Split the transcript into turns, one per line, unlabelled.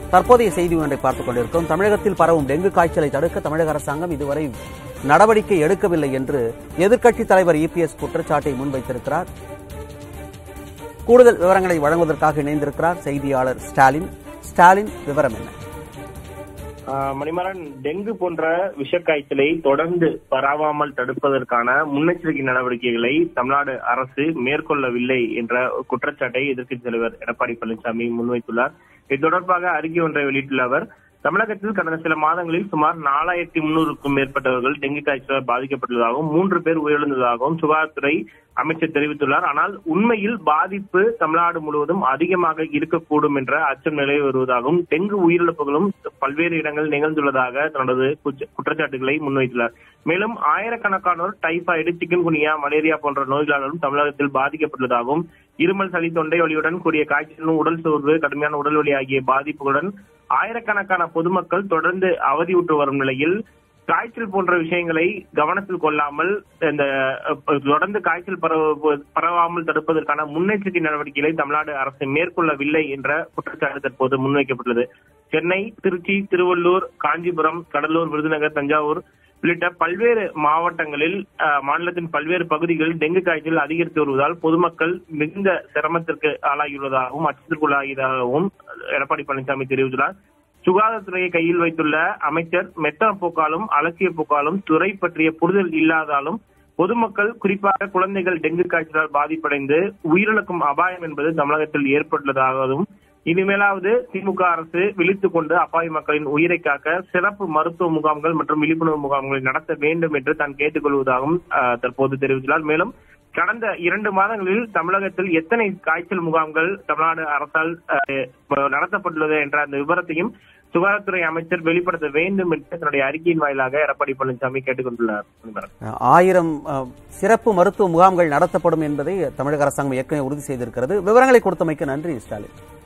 தற்போதைய செய்தி ஒன்றை பார்த்துக் கொண்டிருக்கிறோம் தமிழகத்தில் பரவும் டெங்கு காய்ச்சலை தடுக்க தமிழக அரசாங்கம் இதுவரை நடவடிக்கை எடுக்கவில்லை என்று எதிர்க்கட்சித் தலைவர் இபிஎஸ் குற்றச்சாட்டை முன்வைத்திருக்கிறார் கூடுதல் விவரங்களை வழங்குவதற்காக இணைந்திருக்கிறார் செய்தியாளர் ஸ்டாலின் ஸ்டாலின் விவரம் என்ன
ஆஹ் மணிமாறன் டெங்கு போன்ற விஷக்காய்ச்சலை தொடர்ந்து பரவாமல் தடுப்பதற்கான முன்னெச்சரிக்கை நடவடிக்கைகளை தமிழ்நாடு அரசு மேற்கொள்ளவில்லை என்ற குற்றச்சாட்டை எதிர்க்கட்சித் தலைவர் எடப்பாடி பழனிசாமி முன்வைத்துள்ளார் இது தொடர்பாக அறிக்கை ஒன்றை வெளியிட்டுள்ள அவர் தமிழகத்தில் கடந்த சில மாதங்களில் சுமார் நாலாயிரத்தி முன்னூறுக்கும் மேற்பட்டவர்கள் டெங்கு காய்ச்சலால் பாதிக்கப்பட்டுள்ளதாகவும் மூன்று பேர் உயிரிழந்ததாகவும் சுகாதாரத்துறை அமைச்சர் தெரிவித்துள்ளார் ஆனால் உண்மையில் பாதிப்பு தமிழ்நாடு முழுவதும் அதிகமாக இருக்கக்கூடும் என்ற அச்சம் நிலவி வருவதாகவும் டெங்கு உயிரிழப்புகளும் பல்வேறு இடங்களில் நிகழ்ந்துள்ளதாக தனது குற்ற- குற்றச்சாட்டுகளை முன்வைத்துள்ளார் மேலும் ஆயிரக்கணக்கானோர் டைபாய்டு சிக்கன் குனியா மலேரியா போன்ற நோய்களாலும் தமிழகத்தில் பாதிக்கப்பட்டுள்ளதாகவும் இருமல் சளி தொண்டை வலியுடன் கூடிய காய்ச்சலும் உடல் சோர்வு கடுமையான உடல் வலி ஆகிய பாதிப்புகளுடன் ஆயிரக்கணக்கான பொதுமக்கள் தொடர்ந்து அவதியுற்று வரும் நிலையில் காய்ச்சல் போன்ற விஷயங்களை கவனத்தில் கொள்ளாமல் இந்த அஹ், தொடர்ந்து காய்ச்சல் பரவ பரவாமல் தடுப்பதற்கான முன்னெச்சரிக்கை நடவடிக்கைகளை தமிழ்நாடு அரசு மேற்கொள்ளவில்லை என்ற குற்றச்சாட்டு தற்போது முன்வைக்கப்பட்டுள்ளது சென்னை திருச்சி திருவள்ளூர் காஞ்சிபுரம் கடலூர் விருதுநகர் தஞ்சாவூர் உள்ளிட்ட பல்வேறு மாவட்டங்களில் அஹ், மாநிலத்தின் பல்வேறு பகுதிகளில் டெங்கு காய்ச்சல் அதிகரித்து வருவதால் பொதுமக்கள் மிகுந்த சிரமத்திற்கு ஆளாகியுள்ளதாகவும் அச்சத்திற்குள்ளாகியதாகவும் எடப்பாடி பழனிசாமி தெரிவித்துள்ளார் சுகாதாரத்துறையை கையில் வைத்துள்ள அமைச்சர் மெத்தன போக்காலும் அலட்சிய போக்காலும் துறை பற்றிய புரிதல் இல்லாதாலும் பொதுமக்கள் குறிப்பாக குழந்தைகள் டெங்கு காய்ச்சலால் பாதிப்படைந்து உயிரிழக்கும் அபாயம் என்பது தமிழகத்தில் ஏற்பட்டுள்ளதாகவும் இனிமேலாவது திமுக அரசு விழித்துக் கொண்டு அப்பாவி மக்களின் உயிரை காக்க சிறப்பு மருத்துவ முகாம்கள் மற்றும் விழிப்புணர்வு முகாம்களை நடத்த வேண்டும் என்று தான் கேட்டுக்கொள்வதாகவும் அஹ், தற்போது தெரிவித்துள்ளார் மேலும் கடந்த இரண்டு மாதங்களில் தமிழகத்தில் எத்தனை காய்ச்சல் முகாம்கள் தமிழ்நாடு அரசால் அஹ், நடத்தப்பட்டுள்ளது என்ற அந்த விவரத்தையும் சுகாதாரத்துறை அமைச்சர் வெளிப்படுத்த வேண்டும் என்று தன்னுடைய அறிக்கையின் வாயிலாக எடப்பாடி பழனிசாமி கேட்டுக் கொண்டுள்ளார் நண்பர்.
ஆயிரம் அஹ், சிறப்பு மருத்துவ முகாம்கள் நடத்தப்படும் என்பதை தமிழக அரசாங்கம் ஏற்கனவே உறுதி செய்திருக்கிறது விவரங்களை கொடுத்தமைக்கு நன்றி ஸ்டாலின்